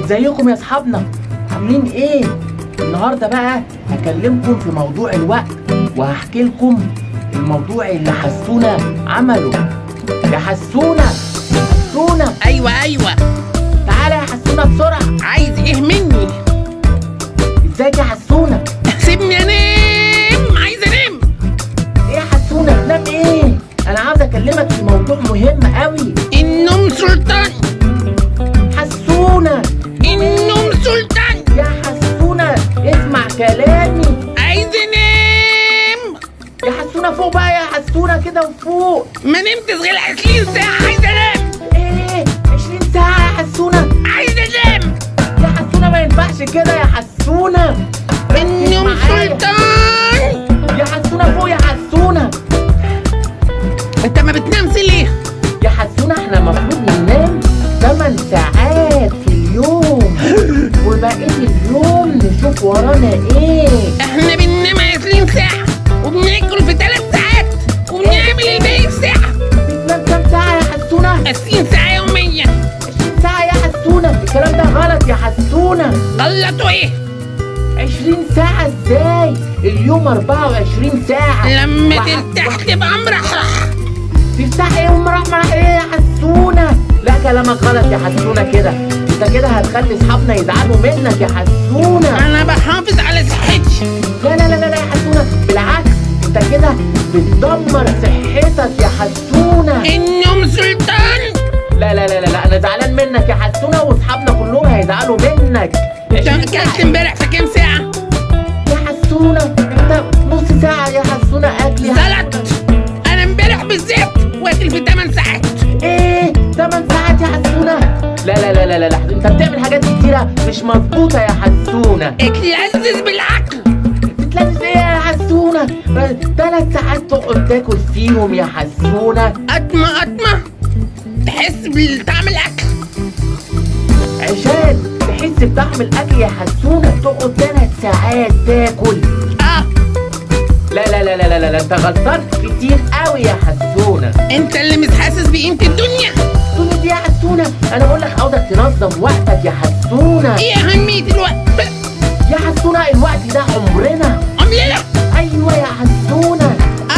ازيكم يا اصحابنا عاملين ايه النهارده بقى هكلمكم في موضوع الوقت وهحكي لكم الموضوع اللي حسونا عمله يا حسونا حسونا ايوه ايوه تعالى يا حسونا بسرعه عايز ايه مني ازيك يا حسونا سيبني انام عايز انام ايه يا حسونا تنام ايه انا عاوز اكلمك في موضوع مهم قوي النوم سلطان حسونا النوم سلطان يا حسونا اسمع كلامي عايز انام يا حسونا فوق بقى يا حسونا كده وفوق ما نمتش غير 20 ساعه عايز انام ايه 20 ساعة يا حسونة عايز انام يا حسونة ما ينفعش كده يا حسونة ركز النوم معايا. سلطان يا حسونة فوق يا حسونة انت ما بتنامش ليه يا حسونة احنا المفروض ننام 8 ساعات في اليوم وبقية اليوم نشوف ورانا ايه احنا بننام 20 ساعه وبناكل في 3 ساعات وبنعمل الباقي في ساعه بتنام كام ساعة يا حسونة 20 ساعه يوميا 20 ساعة يا حسونة الكلام ده غلط يا حسونة غلطوا ايه 20 ساعة ازاي اليوم 24 ساعة لما وع- ترتاح تبقى مرحرح تفتح ايه ومرحمة ايه يا حسونة لا كلامك غلط يا حسونة كده انت كده هتخلي اصحابنا يزعلوا منك يا حسونة انا بحافظ على صحتي لا لا لا لا لا يا حسونة بالعكس انت كده بتدمر صحتك يا حسونة النوم سلطان لا لا لا لا, لا انا زعلان منك يا حسونة واصحابنا كلهم هيزعلوا منك انت اكلت امبارح في كام ساعة؟ يا حسونة انت نص ساعة يا حسونة اكل يا غلط انا امبارح بالذات واكل في 8 ساعات ايه 8 ساعات يا حسونة لا لا لا لا لا, لا. انت بتعمل حاجات كتيرة مش مظبوطة يا حسونة اتلذذ بالعقل بتلبس ايه يا حسونة ثلاث ساعات تقعد تاكل فيهم يا حسونة قطمة قطمة تحس بطعم الاكل عشان تحس بطعم الاكل يا حسونة تقعد ثلاث ساعات تاكل اه لا لا لا لا لا, لا, لا. انت غلطان كتير قوي يا حسونة انت اللي مش حاسس بقيمة الدنيا حسونة دي يا حسونة انا بقول لك عاوزك تنظم وقتك يا حسونة ايه اهمية الوقت يا حسونة الوقت ده عمرنا عملنا ايوه يا حسونة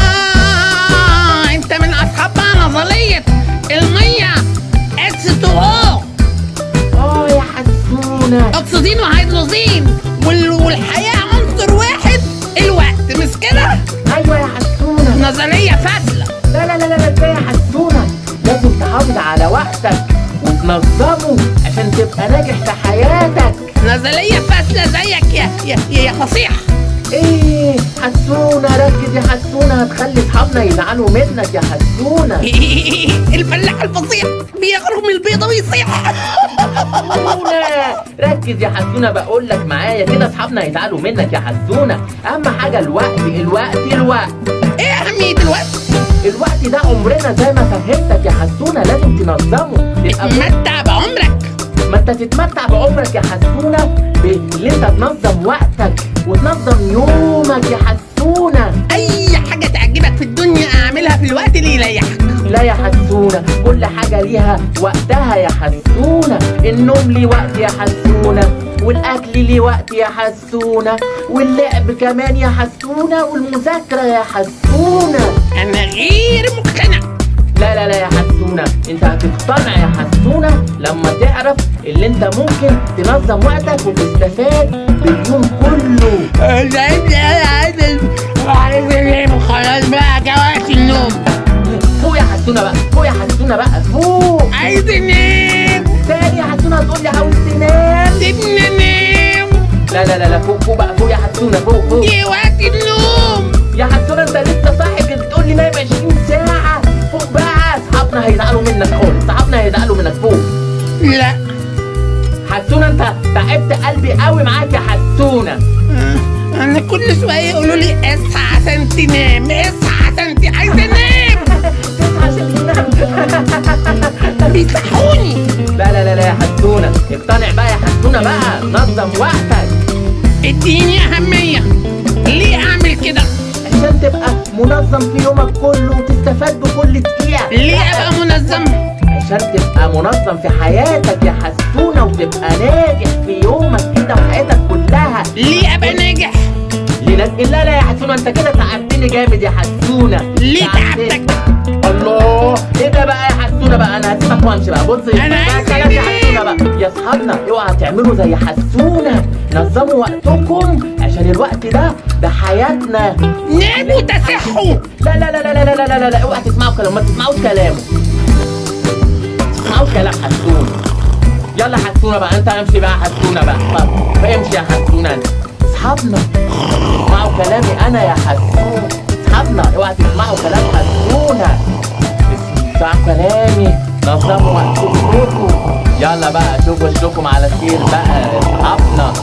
اه انت من اصحاب بقى نظرية المية اتس 2 او اه يا حسونة اكسجين وهيدروجين وال- والحياة عنصر واحد الوقت مش كده ايوه يا حسونة نظرية فاشلة لا لا لا لا لا ازاي يا حسونة لازم تحافظ على وقتك وتنظمه عشان تبقى ناجح في حياتك نظرية فاشلة زيك يا يا يا, يا فصيح ايه حسونة ركز يا حسونة هتخلي اصحابنا يزعلوا منك يا حسونة الفلاح الفصيح بيخرج من البيضة ويصيح حسونة ركز يا حسونة بقول لك معايا كده اصحابنا يزعلوا منك يا حسونة اهم حاجة الوقت الوقت الوقت ايه أهمية الوقت؟ الوقت ده عمرنا زي ما فهمتك يا حسونة لازم تنظمه تبقى اتمتع بعمرك ما انت تتمتع بعمرك يا حسونة بان انت تنظم وقتك وتنظم يومك يا حسونة أي حاجة تعجبك في الدنيا أعملها في الوقت اللي يريحك لا يا حسونة كل حاجة ليها وقتها يا حسونة النوم ليه وقت يا حسونة والأكل ليه وقت يا حسونة واللعب كمان يا حسونة والمذاكرة يا حسونة أنا غير مقتنع لا لا لا يا حسونة انت هتقتنع يا حسونة لما تعرف اللي انت ممكن تنظم وقتك وتستفاد باليوم كله عايز انام خلاص بقى جه وقت النوم فوق يا حسونة بقى فوق يا حسونة بقى فوق عايز انام تاني يا حسونة هتقول لي عاوز تنام سيبني انام لا لا لا لا فوق فوق بقى فوق يا حسونة فوق فوق جه وقت النوم يا حسونة انت لسه صاحي كده بتقول لي نايم 20 ساعة فوق بقى اصحابنا هيزعلوا منك خالص اصحابنا هيزعلوا منك فوق لا حسونة انت تعبت قلبي قوي معاك يا حسونة انا كل شويه يقولوا لي اصحى عشان تنام اصحى عشان ت... عايز انام عشان تنام بيصحوني لا لا لا لا يا حسونة اقتنع بقى يا حسونة بقى نظم وقتك اديني اهميه ليه اعمل كده عشان تبقى منظم في يومك كله وتستفاد بكل دقيقة ليه ابقى منظم عشان تبقى منظم في حياتك يا حسونة وتبقى ناجح حسونه انت كده تعبتني جامد يا حسونه ليه تعبتني. تعبتك؟ الله ايه ده بقى يا حسونه بقى انا هسيبك وامشي بقى بص أنا عايز خلاص يا أنام. حسونه بقى يا اصحابنا اوعى تعملوا زي حسونه نظموا وقتكم عشان الوقت ده ده حياتنا ناموا تصحوا لا لا لا لا لا لا لا لا لا اوعى تسمعوا كلامه ما تسمعوش كلامه تسمعوش كلام حسونه يلا حسونه بقى انت امشي بقى حسونه بقى طب امشي يا حسونه انت اصحابنا اسمعوا كلامي انا يا حسونه اصحابنا اوعى تسمعوا كلام حسونه اسمعوا كلامي نظموا وقتكم يلا بقى اشوفوا اشوفكم على خير بقى يا اصحابنا